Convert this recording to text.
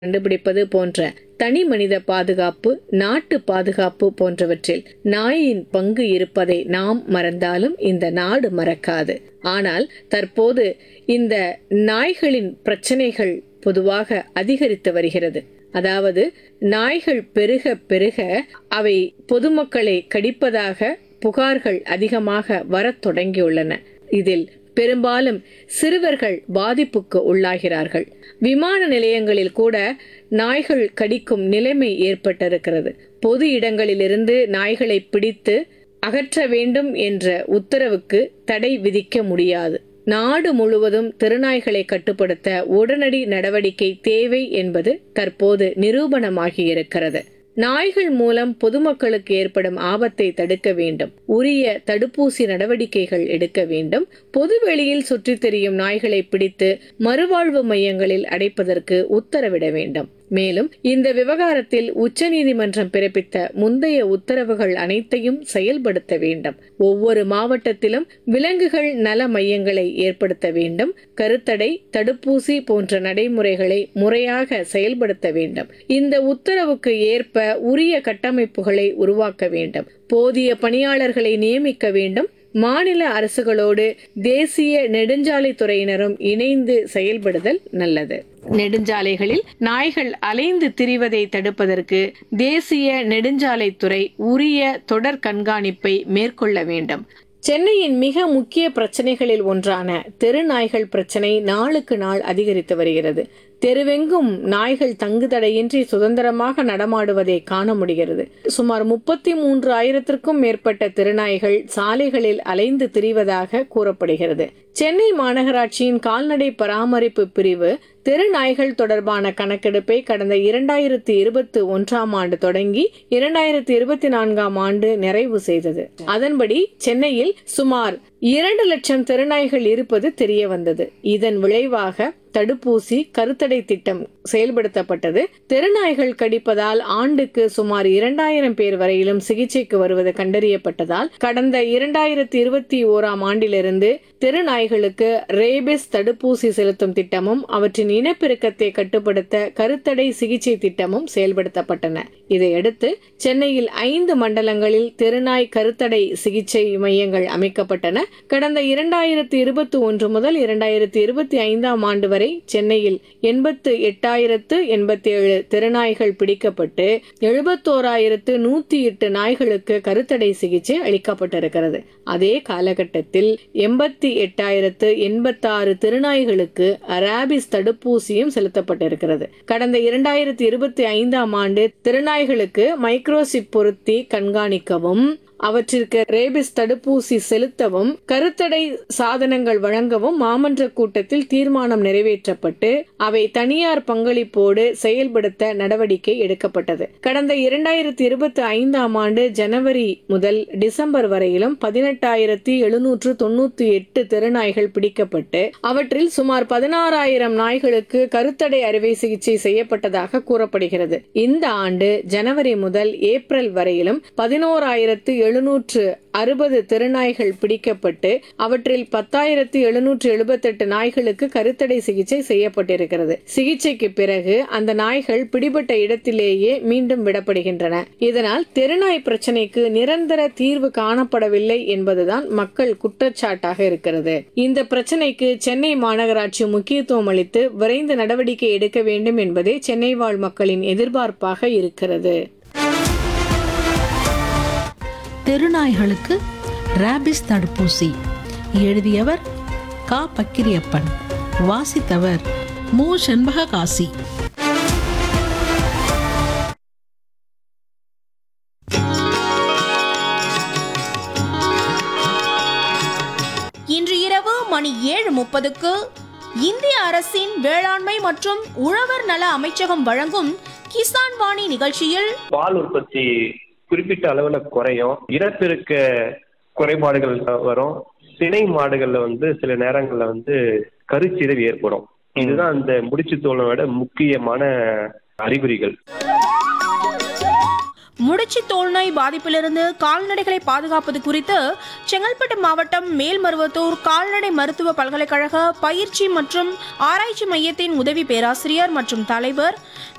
கண்டுபிடிப்பது போன்ற தனி மனித பாதுகாப்பு நாட்டு பாதுகாப்பு போன்றவற்றில் நாயின் பங்கு இருப்பதை நாம் மறந்தாலும் இந்த நாடு மறக்காது ஆனால் தற்போது இந்த நாய்களின் பிரச்சனைகள் பொதுவாக அதிகரித்து வருகிறது அதாவது நாய்கள் பெருக பெருக அவை பொதுமக்களை கடிப்பதாக புகார்கள் அதிகமாக வரத் தொடங்கியுள்ளன இதில் பெரும்பாலும் சிறுவர்கள் பாதிப்புக்கு உள்ளாகிறார்கள் விமான நிலையங்களில் கூட நாய்கள் கடிக்கும் நிலைமை ஏற்பட்டிருக்கிறது பொது இடங்களிலிருந்து நாய்களை பிடித்து அகற்ற வேண்டும் என்ற உத்தரவுக்கு தடை விதிக்க முடியாது நாடு முழுவதும் திருநாய்களை கட்டுப்படுத்த உடனடி நடவடிக்கை தேவை என்பது தற்போது நிரூபணமாகியிருக்கிறது நாய்கள் மூலம் பொதுமக்களுக்கு ஏற்படும் ஆபத்தை தடுக்க வேண்டும் உரிய தடுப்பூசி நடவடிக்கைகள் எடுக்க வேண்டும் பொதுவெளியில் சுற்றித் திரியும் நாய்களை பிடித்து மறுவாழ்வு மையங்களில் அடைப்பதற்கு உத்தரவிட வேண்டும் மேலும் இந்த விவகாரத்தில் உச்சநீதிமன்றம் பிறப்பித்த முந்தைய உத்தரவுகள் அனைத்தையும் செயல்படுத்த வேண்டும் ஒவ்வொரு மாவட்டத்திலும் விலங்குகள் நல மையங்களை ஏற்படுத்த வேண்டும் கருத்தடை தடுப்பூசி போன்ற நடைமுறைகளை முறையாக செயல்படுத்த வேண்டும் இந்த உத்தரவுக்கு ஏற்ப உரிய கட்டமைப்புகளை உருவாக்க வேண்டும் போதிய பணியாளர்களை நியமிக்க வேண்டும் மாநில அரசுகளோடு தேசிய நெடுஞ்சாலை துறையினரும் இணைந்து செயல்படுதல் நல்லது நெடுஞ்சாலைகளில் நாய்கள் அலைந்து திரிவதை தடுப்பதற்கு தேசிய நெடுஞ்சாலைத்துறை உரிய தொடர் கண்காணிப்பை மேற்கொள்ள வேண்டும் சென்னையின் மிக முக்கிய பிரச்சனைகளில் ஒன்றான தெரு நாய்கள் பிரச்சனை நாளுக்கு நாள் அதிகரித்து வருகிறது தெருவெங்கும் நாய்கள் தங்குதடையின்றி சுதந்திரமாக நடமாடுவதை காண முடிகிறது சுமார் முப்பத்தி மூன்று ஆயிரத்திற்கும் மேற்பட்ட திருநாய்கள் சாலைகளில் அலைந்து திரிவதாக கூறப்படுகிறது சென்னை மாநகராட்சியின் கால்நடை பராமரிப்பு பிரிவு தெரு நாய்கள் தொடர்பான கணக்கெடுப்பை கடந்த இரண்டாயிரத்தி இருபத்தி ஒன்றாம் ஆண்டு தொடங்கி இரண்டாயிரத்தி இருபத்தி நான்காம் ஆண்டு நிறைவு செய்தது அதன்படி சென்னையில் சுமார் இரண்டு லட்சம் தெருநாய்கள் இருப்பது தெரிய வந்தது இதன் விளைவாக தடுப்பூசி கருத்தடை திட்டம் செயல்படுத்தப்பட்டது தெருநாய்கள் கடிப்பதால் ஆண்டுக்கு சுமார் இரண்டாயிரம் பேர் வரையிலும் சிகிச்சைக்கு வருவது கண்டறியப்பட்டதால் கடந்த இரண்டாயிரத்தி இருபத்தி ஓராம் ஆண்டிலிருந்து தெருநாய்களுக்கு ரேபிஸ் தடுப்பூசி செலுத்தும் திட்டமும் அவற்றின் இனப்பெருக்கத்தை கட்டுப்படுத்த கருத்தடை சிகிச்சை திட்டமும் செயல்படுத்தப்பட்டன இதையடுத்து சென்னையில் ஐந்து மண்டலங்களில் தெருநாய் கருத்தடை சிகிச்சை மையங்கள் அமைக்கப்பட்டன கடந்த இரண்டாயிரத்தி இருபத்தி ஒன்று முதல் இரண்டாயிரத்தி இருபத்தி ஐந்தாம் ஆண்டு வரை சென்னையில் எண்பத்து எட்டாயிரத்து எண்பத்தி ஏழு தெருநாய்கள் பிடிக்கப்பட்டு எழுபத்தோராயிரத்து நூத்தி எட்டு நாய்களுக்கு கருத்தடை சிகிச்சை அளிக்கப்பட்டிருக்கிறது அதே காலகட்டத்தில் எண்பத்தி எட்டாயிரத்து எண்பத்தாறு திருநாய்களுக்கு ராபிஸ் தடுப்பூசியும் செலுத்தப்பட்டிருக்கிறது கடந்த இரண்டாயிரத்தி இருபத்தி ஐந்தாம் ஆண்டு திருநாய்களுக்கு மைக்ரோசிப் பொருத்தி கண்காணிக்கவும் அவற்றிற்கு ரேபிஸ் தடுப்பூசி செலுத்தவும் கருத்தடை சாதனங்கள் வழங்கவும் மாமன்ற கூட்டத்தில் தீர்மானம் நிறைவேற்றப்பட்டு அவை தனியார் பங்களிப்போடு செயல்படுத்த நடவடிக்கை எடுக்கப்பட்டது கடந்த இரண்டாயிரத்தி இருபத்தி ஐந்தாம் ஆண்டு ஜனவரி முதல் டிசம்பர் வரையிலும் பதினெட்டாயிரத்தி எழுநூற்று தொண்ணூத்தி எட்டு தெருநாய்கள் பிடிக்கப்பட்டு அவற்றில் சுமார் பதினாறாயிரம் நாய்களுக்கு கருத்தடை அறுவை சிகிச்சை செய்யப்பட்டதாக கூறப்படுகிறது இந்த ஆண்டு ஜனவரி முதல் ஏப்ரல் வரையிலும் பதினோராயிரத்து எழுநூற்று அறுபது திருநாய்கள் பிடிக்கப்பட்டு அவற்றில் பத்தாயிரத்து எழுநூற்று எழுபத்தெட்டு நாய்களுக்கு கருத்தடை சிகிச்சை செய்யப்பட்டிருக்கிறது சிகிச்சைக்கு பிறகு அந்த நாய்கள் பிடிபட்ட இடத்திலேயே மீண்டும் விடப்படுகின்றன இதனால் தெருநாய் பிரச்சனைக்கு நிரந்தர தீர்வு காணப்படவில்லை என்பதுதான் மக்கள் குற்றச்சாட்டாக இருக்கிறது இந்த பிரச்சனைக்கு சென்னை மாநகராட்சி முக்கியத்துவம் அளித்து விரைந்து நடவடிக்கை எடுக்க வேண்டும் என்பதே சென்னை வாழ் மக்களின் எதிர்பார்ப்பாக இருக்கிறது தெருநாய்களுக்கு ரேபிஸ் தடுப்பூசி எழுதியவர் கா பக்கிரியப்பன் வாசித்தவர் மு செண்பக காசி இன்று இரவு மணி ஏழு முப்பதுக்கு இந்திய அரசின் வேளாண்மை மற்றும் உழவர் நல அமைச்சகம் வழங்கும் கிசான் வாணி நிகழ்ச்சியில் பால் உற்பத்தி குறிப்பிட்ட அளவுல குறையும் இனப்பெருக்க குறைபாடுகள் வரும் சினை மாடுகள்ல வந்து சில நேரங்கள்ல வந்து கருச்சிதைவு ஏற்படும் இதுதான் அந்த முடிச்சு தோலோட முக்கியமான அறிகுறிகள் முடிச்சு தோல்நோய் பாதிப்பிலிருந்து கால்நடைகளை பாதுகாப்பது குறித்து செங்கல்பட்டு மாவட்டம் மேல்மருவத்தூர் கால்நடை மருத்துவ பல்கலைக்கழக பயிற்சி மற்றும் ஆராய்ச்சி மையத்தின் உதவி பேராசிரியர் மற்றும் தலைவர்